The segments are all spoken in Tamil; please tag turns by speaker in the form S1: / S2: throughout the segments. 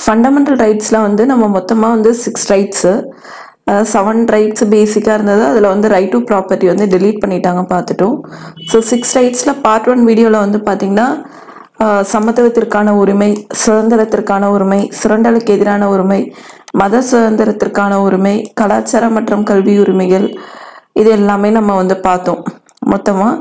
S1: ஃபண்டமெண்டல் ரைட்ஸில் வந்து நம்ம மொத்தமாக வந்து சிக்ஸ் ரைட்ஸு செவன் ரைட்ஸ் பேசிக்காக இருந்தது அதில் வந்து ரைட் டு ப்ராப்பர்ட்டி வந்து delete பண்ணிட்டாங்க பார்த்துட்டோம் ஸோ சிக்ஸ் ரைட்ஸில் பார்ட் ஒன் வீடியோவில் வந்து பார்த்திங்கன்னா ஆஹ் சமத்துவத்திற்கான உரிமை சுதந்திரத்திற்கான உரிமை சுரண்டலுக்கு எதிரான உரிமை மத சுதந்திரத்திற்கான உரிமை கலாச்சார மற்றும் கல்வி உரிமைகள் இது எல்லாமே நம்ம வந்து பார்த்தோம் மொத்தமாக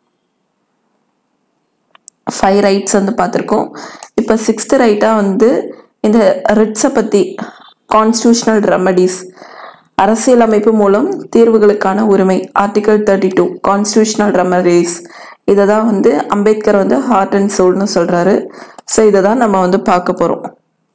S1: ஃபைவ் ரைட்ஸ் வந்து பார்த்துருக்கோம் இப்போ சிக்ஸ்த்து ரைட்டாக வந்து இந்த ரிட்ஸை பற்றி கான்ஸ்டியூஷனல் ரெமடிஸ் அரசியலமைப்பு மூலம் தீர்வுகளுக்கான உரிமை article thirty two constitutional remedies இதை தான் வந்து அம்பேத்கர் வந்து ஹார்ட் அண்ட் சோல்னு சொல்கிறாரு ஸோ இதை தான் நம்ம வந்து பார்க்க போகிறோம்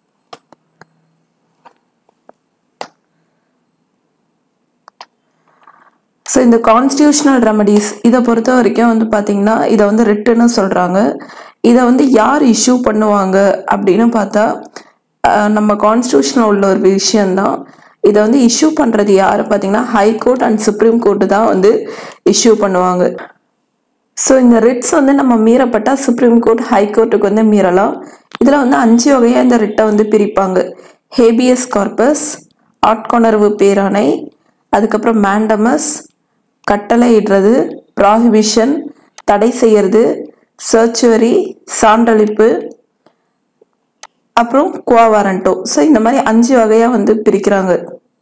S1: ஸோ இந்த கான்ஸ்டியூஷனல் ரெமடிஸ் இதை பொறுத்த வரைக்கும் வந்து பார்த்தீங்கன்னா இதை வந்து ரிட்டுன்னு சொல்கிறாங்க இதை வந்து யார் இஷ்யூ பண்ணுவாங்க அப்படின்னு பார்த்தா அஹ், நம்ம கான்ஸ்டியூஷனில் உள்ள ஒரு விஷயம்தான் இதை வந்து இஷ்யூ பண்ணுறது யார் பார்த்தீங்கன்னா ஹைகோர்ட் அண்ட் சுப்ரீம் கோர்ட்டு தான் வந்து இஷ்யூ பண்ணுவாங்க ஸோ இந்த ரிட்ஸ் வந்து நம்ம மீறப்பட்டால் சுப்ரீம் கோர்ட் ஹைகோர்ட்டுக்கு வந்து மீறலாம் இதில் வந்து அஞ்சு வகையாக இந்த ரிட்டை வந்து பிரிப்பாங்க ஹேபியஸ் கார்பஸ் ஆட்கொணர்வு பேராணை அதுக்கப்புறம் மேண்டமஸ் கட்டளையிடுறது ப்ராஹிபிஷன் தடை செய்யறது சர்ச்சுவரி சான்றளிப்பு அப்புறம் குவா வாரண்டோ ஸோ இந்த மாதிரி அஞ்சு வகையாக வந்து பிரிக்கிறாங்க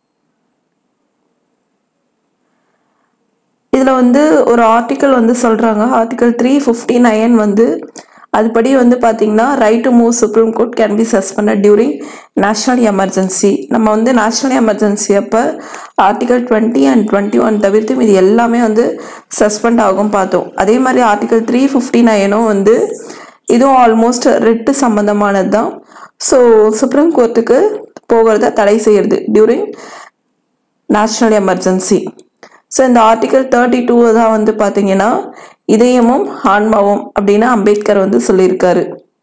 S1: இதில் வந்து ஒரு ஆர்டிக்கல் வந்து சொல்கிறாங்க ஆர்டிக்கல் த்ரீ ஃபிஃப்டி நைன் வந்து அதுபடி வந்து பார்த்தீங்கன்னா right to move supreme court can be suspended during national emergency நம்ம வந்து நேஷ்னல் எமர்ஜென்சி அப்போ article twenty and twenty one தவிர்த்து இது எல்லாமே வந்து சஸ்பெண்ட் ஆகும் பார்த்தோம் அதே மாதிரி ஆர்டிகல் த்ரீ ஃபிஃப்டி நைனும் வந்து இதுவும் ஆல்மோஸ்ட் ரிட்டு சம்மந்தமானது தான் ஸோ சுப்ரீம் கோர்ட்டுக்கு போகிறத தடை செய்யறது டியூரிங் நேஷ்னல் எமர்ஜென்சி ஸோ இந்த ஆர்டிகல் தேர்ட்டி டூ தான் வந்து பார்த்தீங்கன்னா இதயமும் ஆன்மாவும் அப்படின்னு அம்பேத்கர் வந்து சொல்லியிருக்காரு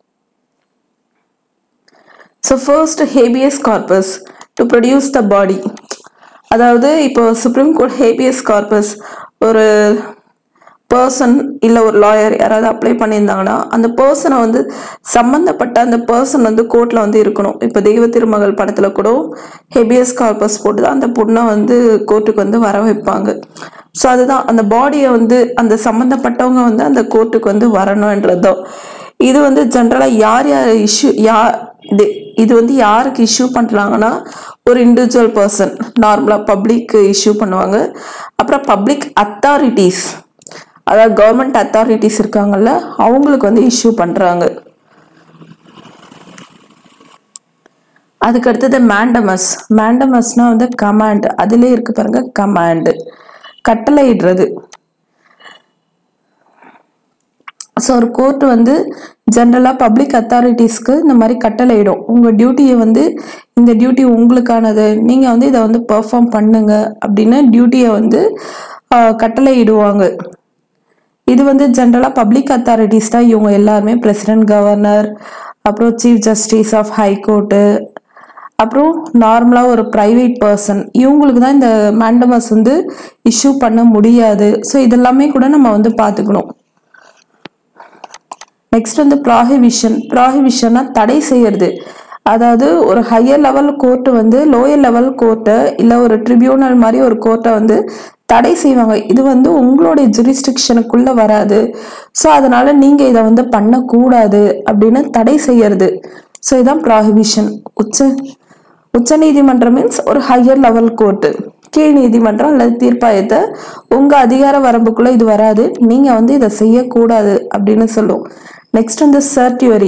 S1: so first habeas corpus to produce the body அதாவது இப்போ சுப்ரீம் கோர்ட் ஹேபியஸ் கார்பஸ் ஒரு பர்சன் இல்லை ஒரு லாயர் யாராவது அப்ளை பண்ணியிருந்தாங்கன்னா அந்த பர்சனை வந்து சம்மந்தப்பட்ட அந்த பர்சன் வந்து கோர்ட்டில் வந்து இருக்கணும் இப்போ தெய்வ திருமகள் படத்தில் கூட ஹெபியஸ் கார்பஸ் போட்டு தான் அந்த பொண்ணை வந்து கோர்ட்டுக்கு வந்து வர வைப்பாங்க ஸோ அதுதான் அந்த பாடியை வந்து அந்த சம்மந்தப்பட்டவங்க வந்து அந்த கோர்ட்டுக்கு வந்து வரணுன்றது தான் இது வந்து ஜென்ரலாக யார் யார் இஷ்யூ யார் இது இது வந்து யாருக்கு இஷ்யூ பண்ணுறாங்கன்னா ஒரு இண்டிவிஜுவல் பர்சன் நார்மலாக பப்ளிக் இஷ்யூ பண்ணுவாங்க அப்புறம் பப்ளிக் அத்தாரிட்டிஸ் அதாவது கவர்மெண்ட் அத்தாரிட்டிஸ் இருக்காங்கல்ல அவங்களுக்கு வந்து இஷ்யூ பண்ணுறாங்க அதுக்கு அடுத்தது மேண்டமஸ் மேண்டமஸ்னா வந்து கமாண்ட் அதிலே இருக்கு பாருங்க கமாண்டு கட்டளையிடுறது ஸோ ஒரு கோர்ட் வந்து ஜென்ரலாக பப்ளிக் அத்தாரிட்டிஸ்க்கு இந்த மாதிரி கட்டளையிடும் உங்கள் டியூட்டியை வந்து இந்த டியூட்டி உங்களுக்கானது நீங்கள் வந்து இதை வந்து பெர்ஃபார்ம் பண்ணுங்க அப்படின்னு டியூட்டியை வந்து ஆஹ், கட்டளையிடுவாங்க இது வந்து ஜென்ரலாக பப்ளிக் அத்தாரிட்டிஸ் தான் இவங்க எல்லாருமே பிரசிடென்ட் கவர்னர் அப்புறம் chief justice of high court அப்புறம் நார்மலாக ஒரு ப்ரைவேட் பர்சன் இவங்களுக்கு தான் இந்த மேண்டமஸ் வந்து இஷ்யூ பண்ண முடியாது ஸோ இதெல்லாமே கூட நம்ம வந்து பார்த்துக்கணும் நெக்ஸ்ட் வந்து ப்ராஹிபிஷன் ப்ராஹிபிஷன்னா தடை செய்யறது அதாவது ஒரு ஹையர் லெவல் கோர்ட்டு வந்து லோயர் லெவல் கோர்ட்டை இல்லை ஒரு ட்ரிபியூனல் மாதிரி ஒரு கோர்ட்டை வந்து தடை செய்வாங்க இது வந்து உங்களுடைய ஜுரிஸ்டிக்ஷனுக்குள்ள வராது ஸோ அதனால நீங்க இதை வந்து பண்ணக்கூடாது அப்படின்னு தடை செய்யறது ஸோ இதான் ப்ராஹிபிஷன் உச்ச உச்ச நீதிமன்றம் மீன்ஸ் ஒரு ஹையர் லெவல் கோர்ட்டு கீழ் நீதிமன்றம் அல்லது தீர்ப்பாயத்தை உங்க அதிகார வரம்புக்குள்ள இது வராது நீங்க வந்து இதை செய்யக்கூடாது அப்படின்னு சொல்லும் நெக்ஸ்ட் வந்து சர்டிவரி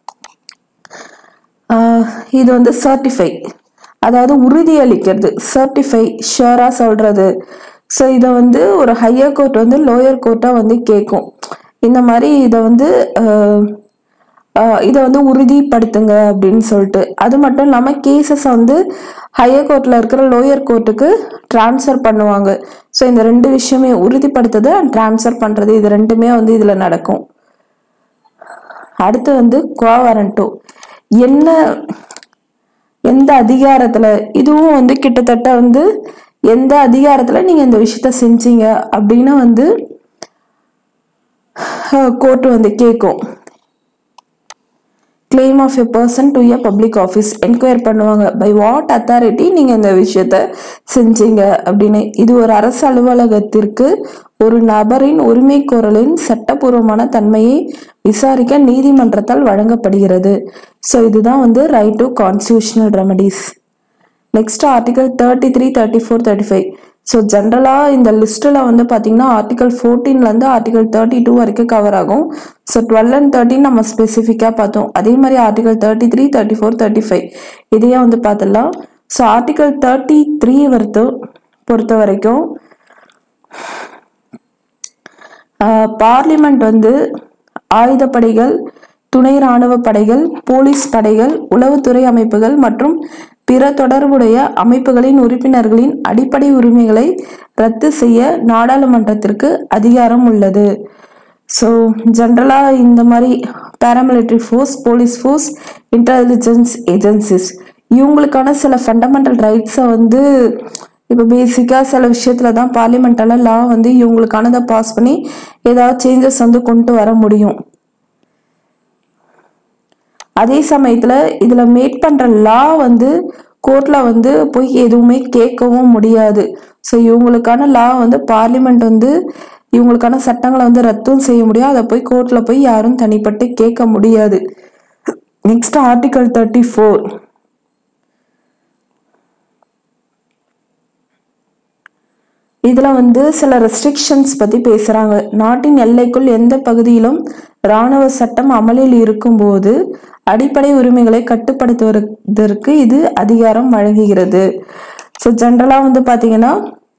S1: இது வந்து சர்டிஃபை அதாவது உறுதியளிக்கிறது சர்டிஃபை ஷியராக சொல்றது ஸோ இதை வந்து ஒரு ஹையர் கோர்ட் வந்து லோயர் கோர்ட்டாக வந்து கேட்கும் இந்த மாதிரி இதை வந்து ஆஹ், ஆஹ், இதை வந்து உறுதிப்படுத்துங்க அப்படின்னு சொல்லிட்டு அது மட்டும் இல்லாமல் கேசஸ் வந்து ஹையர் கோர்ட்டில் இருக்கிற லோயர் கோர்ட்டுக்கு ட்ரான்ஸ்ஃபர் பண்ணுவாங்க ஸோ இந்த ரெண்டு விஷயமே உறுதிப்படுத்துறது அண்ட் ட்ரான்ஸ்ஃபர் பண்ணுறது இது ரெண்டுமே வந்து இதில் நடக்கும் அடுத்து வந்து குவாவரண்டோ என்ன எந்த அதிகாரத்துல இதுவும் வந்து கிட்டத்தட்ட வந்து எந்த அதிகாரத்துல நீங்க இந்த விஷயத்த செஞ்சீங்க அப்படின்னு வந்து கோர்ட் வந்து கேட்கும் claim of a person to a public office enquire பண்ணுவாங்க பை வாட் அத்தாரிட்டி நீங்கள் இந்த விஷயத்த செஞ்சீங்க அப்படின்னு இது ஒரு அரசு அலுவலகத்திற்கு ஒரு நபரின் உரிமைக்கோரலின் சட்டபூர்வமான தன்மையை விசாரிக்க நீதிமன்றத்தால் வழங்கப்படுகிறது ஸோ இதுதான் வந்து right to constitutional remedies next article thirty three thirty four thirty five so ஜென்ரலாக இந்த லிஸ்ட்டில் வந்து பார்த்தீங்கன்னா ஆர்டிகல் ஃபோர்டீன்லேருந்து ஆர்டிகல் தேர்ட்டி டூ வரைக்கும் கவர் ஆகும் ஸோ டுவெல் அண்ட் தேர்ட்டின் நம்ம ஸ்பெசிஃபிக்காக பார்த்தோம் அதே மாதிரி article thirty three thirty four thirty five இதையே வந்து பார்த்துடலாம் ஸோ ஆர்டிகல் தேர்ட்டி த்ரீ வரைத்து பொறுத்த வரைக்கும் பார்லிமெண்ட் வந்து ஆயுதப்படைகள் துணை ராணுவ படைகள் போலீஸ் படைகள் உளவுத்துறை அமைப்புகள் மற்றும் பிற தொடர்புடைய அமைப்புகளின் உறுப்பினர்களின் அடிப்படை உரிமைகளை ரத்து செய்ய நாடாளுமன்றத்திற்கு அதிகாரம் உள்ளது ஸோ ஜென்ரலாக இந்த மாதிரி paramilitary force police force intelligence agencies இவங்களுக்கான சில ஃபண்டமெண்டல் ரைட்ஸை வந்து இப்போ பேசிக்காக சில விஷயத்துல தான் பார்லிமெண்டால லா வந்து இவங்களுக்கானதை பாஸ் பண்ணி ஏதாவது சேஞ்சஸ் வந்து கொண்டு வர முடியும் அதே சமயத்துல இதுல மேக் பண்ற லா வந்து கோர்ட்ல வந்து போய் எதுவுமே கேட்கவும் முடியாது ஸோ இவங்களுக்கான லா வந்து பார்லிமெண்ட் வந்து இவங்களுக்கான சட்டங்களை வந்து ரத்தும் செய்ய முடியும் அதை போய் கோர்ட்ல போய் யாரும் தனிப்பட்டு கேட்க முடியாது நெக்ஸ்ட் ஆர்டிகல் தேர்ட்டி ஃபோர் இதுல வந்து சில ரெஸ்ட்ரிக்ஷன்ஸ் பத்தி பேசுறாங்க நாட்டின் எல்லைக்குள் எந்த பகுதியிலும் இராணுவ சட்டம் அமலில் இருக்கும்போது அடிப்படை உரிமைகளை கட்டுப்படுத்துவதற்கு இது அதிகாரம் வழங்குகிறது ஸோ ஜென்ரலா வந்து பாத்தீங்கன்னா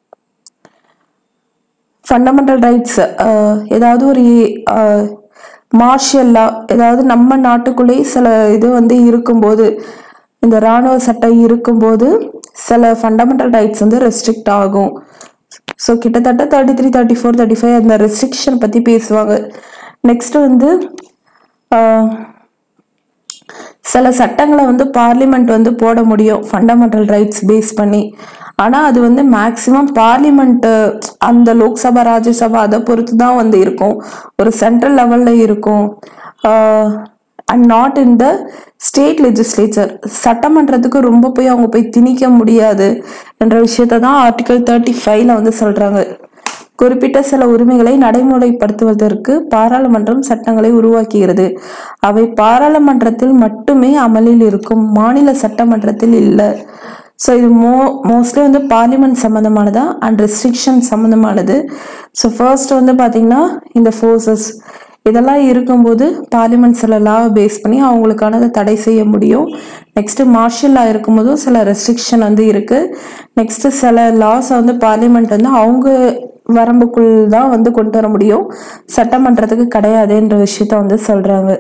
S1: ஃபண்டமெண்டல் ரைட்ஸ் ஏதாவது ஒரு மார்ஷியல் லா ஏதாவது நம்ம நாட்டுக்குள்ளே சில இது வந்து இருக்கும்போது இந்த இராணுவ சட்டம் இருக்கும்போது சில ஃபண்டமெண்டல் ரைட்ஸ் வந்து ரெஸ்ட்ரிக்ட் ஆகும் ஸோ கிட்டத்தட்ட thirty three thirty four thirty five அந்த ரெஸ்ட்ரிக்ஷன் பற்றி பேசுவாங்க நெக்ஸ்ட் வந்து ஆஹ், சில சட்டங்களை வந்து பார்லிமெண்ட் வந்து போட முடியும் ஃபண்டமெண்டல் ரைட்ஸ் பேஸ் பண்ணி ஆனால் அது வந்து மேக்ஸிமம் பார்லிமெண்ட் அந்த லோக்சபா ராஜ்யசபா அதை பொறுத்து தான் வந்து இருக்கும் ஒரு சென்ட்ரல் லெவலில் இருக்கும் and not in the state legislature சட்டமன்றத்துக்கு ரொம்ப போய் அவங்க போய் திணிக்க முடியாது என்ற விஷயத்தை தான் ஆர்டிகல் தேர்ட்டி ஃபைவ்ல வந்து சொல்றாங்க குறிப்பிட்ட சில உரிமைகளை நடைமுறைப்படுத்துவதற்கு பாராளுமன்றம் சட்டங்களை உருவாக்குகிறது அவை பாராளுமன்றத்தில் மட்டுமே அமலில் இருக்கும் மாநில சட்டமன்றத்தில் இல்லை ஸோ இது மோ மோஸ்ட்லி வந்து பார்லிமெண்ட் சம்மந்தமானதா அண்ட் ரெஸ்ட்ரிக்ஷன் சம்மந்தமானது ஸோ ஃபர்ஸ்ட் வந்து பார்த்தீங்கன்னா இந்த ஃபோர்ஸஸ் இதெல்லாம் இருக்கும்போது பார்லிமெண்ட் சில லாவை பேஸ் பண்ணி அவங்களுக்கானதை தடை செய்ய முடியும் நெக்ஸ்ட் மார்ஷியல் லா இருக்கும்போதும் சில ரெஸ்ட்ரிக்ஷன் வந்து இருக்கு நெக்ஸ்ட் சில லாஸை வந்து பார்லிமெண்ட் வந்து அவங்க வரம்புக்குள் தான் வந்து கொண்டு வர முடியும் சட்டமன்றத்துக்கு கிடையாதுன்ற விஷயத்த வந்து சொல்றாங்க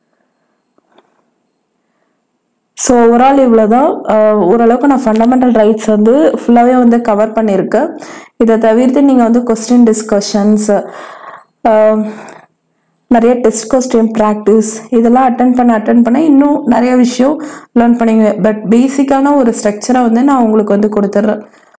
S1: ஸோ ஓவரால் இவ்வளோதான் ஓரளவுக்கு நான் ஃபண்டமெண்டல் ரைட்ஸ் வந்து ஃபுல்லாகவே வந்து கவர் பண்ணியிருக்கேன் இதை தவிர்த்து நீங்கள் வந்து கொஸ்டின் டிஸ்கஷன்ஸ் நிறைய டெஸ்ட் கொஸ்டின் ப்ராக்டிஸ் இதெல்லாம் அட்டன் பண்ண அட்டன் பண்ண இன்னும் நிறைய விஷயம் லேர்ன் பண்ணுவீங்க பட் பேசிக்கான ஒரு ஸ்ட்ரக்சரை வந்து நான் உங்களுக்கு வந்து கொடுத்துட்றேன்